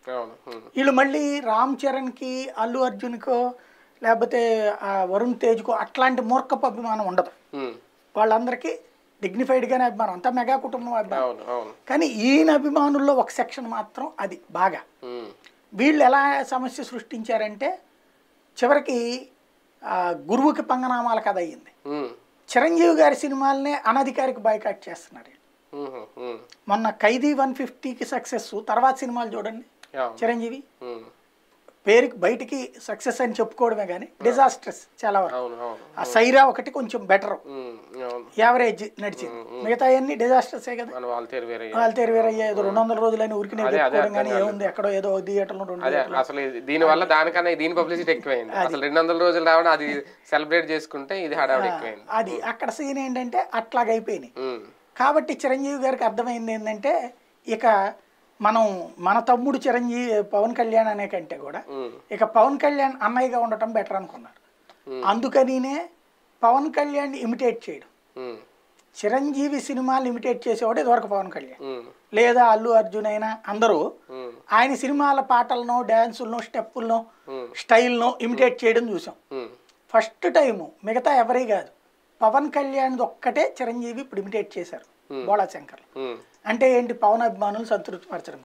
అవును ఉమ్, వీళ్ళు మళ్ళీ రామ్ చరణ్కి అల్లు అర్జున్కో లేకపోతే ఆ వరుణ్ తేజ్కో అట్లాంటి మూర్ఖపు అభిమానం ఉండదు ఉమ్, వాళ్ళందరికీ డిగ్నిఫైడ్గానే అభిమానం అంతా మెగా కుటుంబం అభిమానం అవును అవును కానీ ఈయన అభిమానుల్లో ఒక సెక్షన్ మాత్రం అది బాగా ఉమ్, వీళ్ళు ఎలా సమస్య సృష్టించారంటే చివరికి ఆ, గురువుకి పంగనామాల కథ అయ్యింది ఉమ్, చిరంజీవి గారి సినిమాలనే అనధికారిక బాయ్కాట్ చేస్తున్నారు ఉమ్, ఉమ్, మొన్న ఖైదీ వన్ ఫిఫ్టీకి సక్సెస్ తర్వాత సినిమాలు చూడండి అవును చిరంజీవి ఉమ్, పేరుకి బయటికి సక్సెస్ అని చెప్పుకోవడమే కానీ డిజాస్టర్స్ చాలా వరకు అవును అవును ఆ సైరా ఒకటి కొంచెం బెటర్ ఉమ్, అవును యావరేజ్ నడిచింది మిగతా అన్ని డిజాస్టర్సే కదా మన వాళ్ళు తెరు వేరే వాళ్ళ తేరు వేరే అయ్యా ఏదో రెండు వందల రోజులని ఉరికినే అదే, అదే చెప్పుకోవడం కానీ అర్థం ఏముంది ఎక్కడో ఏదో థియేటర్లో రెండు అదే అసలు ఇది- దీని వల్ల దానికన్నా దీని పబ్లిసిటీ ఎక్కువైంది అసలు రెండు వందల రోజులు రావడం అది సెలబ్రేట్ చేసుకుంటే ఇది హడావిడి ఎక్కువైంది అది అక్కడ సీన్ ఏంటంటే అట్లాగైపోయినాయి ఉమ్, కాబట్టి చిరంజీవి గారికి అర్థమైంది ఏంటంటే ఇక మనం మన తమ్ముడు చిరంజీవి పవన్ కళ్యాణ్ అనే కంటే కూడా ఉమ్, ఇక పవన్ కళ్యాణ్ అన్నయ్యగా ఉండటం బెటర్ అనుకున్నారు Hmm. అందుకనినే పవన్ కళ్యాణ్ ఇమిటేట్ చేయడం ఉమ్, చిరంజీవి సినిమాలు ఇమిటేట్ చేసేవాడు ఇదివరకు పవన్ కళ్యాణ్ ఉమ్, లేదా అల్లు అర్జున్ అయినా అందరూ ఉమ్, ఆయన సినిమాల పాటలను డ్యాన్సులను స్టెప్పులను ఉమ్, స్టైల్ను ఇమిటేట్ చేయడం చూసాం ఉమ్, ఫస్ట్ టైము మిగతా ఎవరి కాదు పవన్ కళ్యాణ్ ఒక్కటే చిరంజీవి ఇప్పుడు ఇమిటేట్ చేశారు బోళా శంకర్ ఉమ్. అంటే ఏంటి పవన్ అభిమానులు సంతృప్తిపరచడం